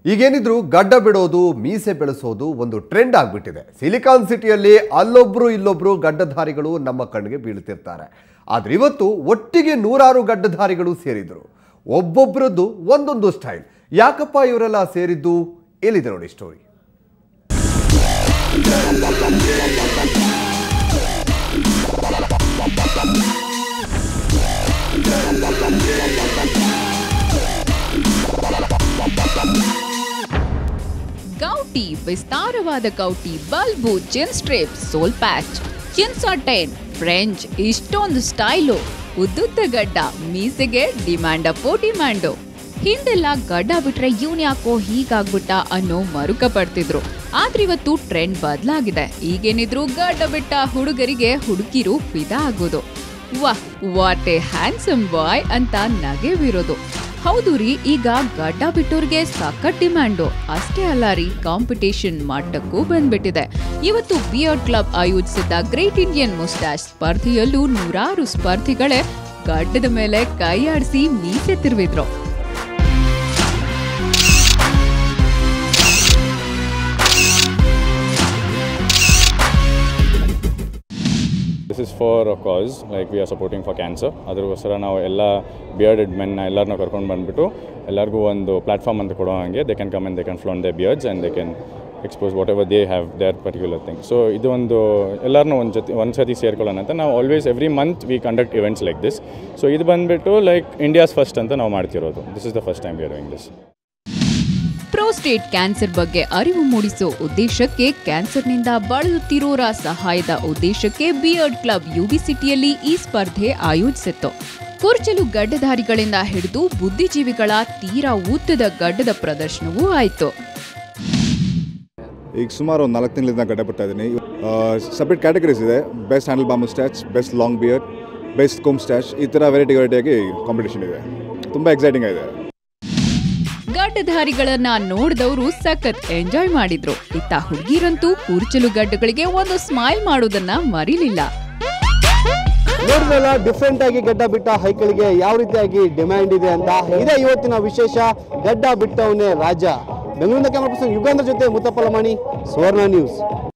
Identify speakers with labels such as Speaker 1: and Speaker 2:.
Speaker 1: ಈಗೇನಿದ್ರು ಗಡ್ಡ ಬಿಡೋದು ಮೀಸೆ ಬೆಳೆಸೋದು ಒಂದು ಟ್ರೆಂಡ್ ಆಗಿಬಿಟ್ಟಿದೆ ಸಿಲಿಕಾನ್ ಸಿಟಿಯಲ್ಲಿ ಅಲ್ಲೊಬ್ರು ಇಲ್ಲೊಬ್ರು ಗಡ್ಡಧಾರಿಗಳು ನಮ್ಮ ಕಣ್ಣಿಗೆ ಬೀಳ್ತಿರ್ತಾರೆ ಆದ್ರೆ ಇವತ್ತು ಒಟ್ಟಿಗೆ ನೂರಾರು ಗಡ್ಡಧಾರಿಗಳು ಸೇರಿದ್ರು ಒಬ್ಬೊಬ್ಬರದ್ದು ಒಂದೊಂದು ಸ್ಟೈಲ್ ಯಾಕಪ್ಪ ಇವರೆಲ್ಲ ಸೇರಿದ್ದು ಎಲ್ಲಿದೆ ನೋಡಿ ಸ್ಟೋರಿ
Speaker 2: ಗೌಟಿ ವಿಸ್ತಾರವಾದ goatee balbo chin strip soul patch chin ten French ಇಷ್ಟೊಂದು ಸ್ಟೈಲು ಉದ್ದುದ್ದ ಗಡ್ಡ ಮೀಸೆಗೆ ಡಿಮ್ಯಾಂಡ್ ಅಪ್ಪೋ ಡಿಮ್ಯಾಂಡು ಹಿಂದೆಲ್ಲ ಗಡ್ಡ ಬಿಟ್ರೆ ಇವ್ನ್ ಯಾಕೋ ಹೀಗಾಗ್ಬಿಟ್ಟ ಅನ್ನೋ ಮರುಕ ಪಡ್ತಿದ್ರು ಆದ್ರೆ ಇವತ್ತು ಟ್ರೆಂಡ್ ಬದಲಾಗಿದೆ ಈಗೇನಿದ್ರು ಗಡ್ಡ ಬಿಟ್ಟ ಹುಡುಗರಿಗೆ ಹುಡುಗಿರು ಫಿದಾ ಆಗೋದು ವಾಹ್ ವಾಟ್ ಎ ಹ್ಯಾಂಡ್ಸಮ್ ಬಾಯ್ ಅಂತ ನಗೆ ಬೀರೋದು ಹೌದು ರೀ ಈಗ ಗಡ್ಡ ಬಿಟ್ಟೋರ್ಗೆ ಸಖತ್ ಡಿಮ್ಯಾಂಡು ಅಷ್ಟೇ ಅಲ್ಲ ರೀ ಕಾಂಪಿಟೇಷನ್ ಮಟ್ಟಕ್ಕೂ ಬಂದ್ಬಿಟ್ಟಿದೆ ಇವತ್ತು ಬಿಯರ್ಡ್ ಕ್ಲಬ್ ಆಯೋಜಿಸಿದ್ದ ಗ್ರೇಟ್ ಇಂಡಿಯನ್ ಮುಸ್ಟಾಶ್ ಸ್ಪರ್ಧೆಯಲ್ಲೂ ನೂರಾರು ಸ್ಪರ್ಧಿಗಳೇ ಗಡ್ಡದ ಮೇಲೆ ಕೈ ಆಡಿಸಿ ಮೀಸೆ ತಿರುವಿದ್ರು
Speaker 3: this is for a cause like we are supporting for cancer ಅದಕ್ಕೋಸ್ಕರ ನಾವು ಎಲ್ಲ ಬಿಯರ್ಡೆಡ್ ಮೆನ್ನ ಎಲ್ಲರನ್ನ ಕರ್ಕೊಂಡು ಬಂದುಬಿಟ್ಟು ಎಲ್ಲರಿಗೂ ಒಂದು ಪ್ಲಾಟ್ಫಾರ್ಮ್ ಅಂತ ಕೊಡೋ ಹಾಗೆ they can come and they can flaunt their beards and they can expose whatever they have their particular thing so ಇದು ಒಂದು ಎಲ್ಲರನ್ನೂ ಒಂದು ಜೊತೆ ಒಂದು ಸತಿ ಸೇರ್ಕೊಳ್ಳೋಣ ಅಂತ ನಾವು always every month we conduct events like this so ಇದು ಬಂದುಬಿಟ್ಟು ಲೈಕ್ ಇಂಡಿಯಾಸ್ ಫಸ್ಟ್ ಅಂತ ನಾವು ಮಾಡ್ತಿರೋದು this is the first time we are doing this
Speaker 2: prostate cancer ಬಗ್ಗೆ ಅರಿವು ಮೂಡಿಸೋ ಉದ್ದೇಶಕ್ಕೆ ಕ್ಯಾನ್ಸರ್ನಿಂದ ಬಳಲುತ್ತಿರೋರ ಸಹಾಯದ ಉದ್ದೇಶಕ್ಕೆ ಬಿಯರ್ಡ್ ಕ್ಲಬ್ ಯುಬಿ ಸಿಟಿಯಲ್ಲಿ ಈ ಸ್ಪರ್ಧೆ ಆಯೋಜಿಸಿತ್ತು ಕುರ್ಚಲು ಗಡ್ಡಧಾರಿಗಳಿಂದ ಹಿಡಿದು ಬುದ್ಧಿಜೀವಿಗಳ ತೀರಾ ಉದ್ದದ ಗಡ್ಡದ ಪ್ರದರ್ಶನವೂ ಆಯಿತು
Speaker 4: ಈಗ ಸುಮಾರು ಒಂದು ನಾಲ್ಕು ತಿಂಗಳಿಂದ ಗಡ್ಡ ಬಿಡ್ತಾ ಇದ್ದೀನಿ ಸಪ್ರೇಟ್ ಕ್ಯಾಟಗರೀಸ್ ಇದೆ ಬೆಸ್ಟ್ ಹ್ಯಾಂಡಲ್ ಬಾಂಬ್ stache best long beard best comb stache ಈ ಥರ ವೆರೈಟಿ ವೆರೈಟಿಯಾಗಿ ಕಾಂಪಿಟೇಷನ್ ಇದೆ ತುಂಬ ಎಕ್ಸೈಟಿಂಗ್ ಆಗಿದೆ
Speaker 2: ಗಡ್ಡಧಾರಿಗಳನ್ನ ನೋಡಿದವರು ಸಖತ್ ಎಂಜಾಯ್ ಮಾಡಿದ್ರು ಇತ್ತ ಹುಡುಗಿರಂತೂ ಕುರ್ಚಲು ಗಡ್ಡಗಳಿಗೆ ಒಂದು ಸ್ಮೈಲ್ ಮಾಡೋದನ್ನ ಮರಿಲಿಲ್ಲ
Speaker 5: ನೋಡಿದ್ರಲ್ಲ ಡಿಫ್ರೆಂಟ್ ಆಗಿ ಗಡ್ಡ ಬಿಟ್ಟ ಹೈಕಳಿಗೆ ಯಾವ ರೀತಿಯಾಗಿ ಡಿಮ್ಯಾಂಡ್ ಇದೆ ಅಂತ ಇದೇ ಇವತ್ತಿನ ವಿಶೇಷ ಗಡ್ಡ ಬಿಟ್ಟವನೇ ರಾಜ ಬೆಂಗಳೂರಿನ ಕ್ಯಾಮರಾ ಪರ್ಸನ್ ಯುಗಾಂಧ್ರ ಜೊತೆ ಮುತ್ತಪ್ಪಲಮಾಣಿ ಸುವರ್ಣ ನ್ಯೂಸ್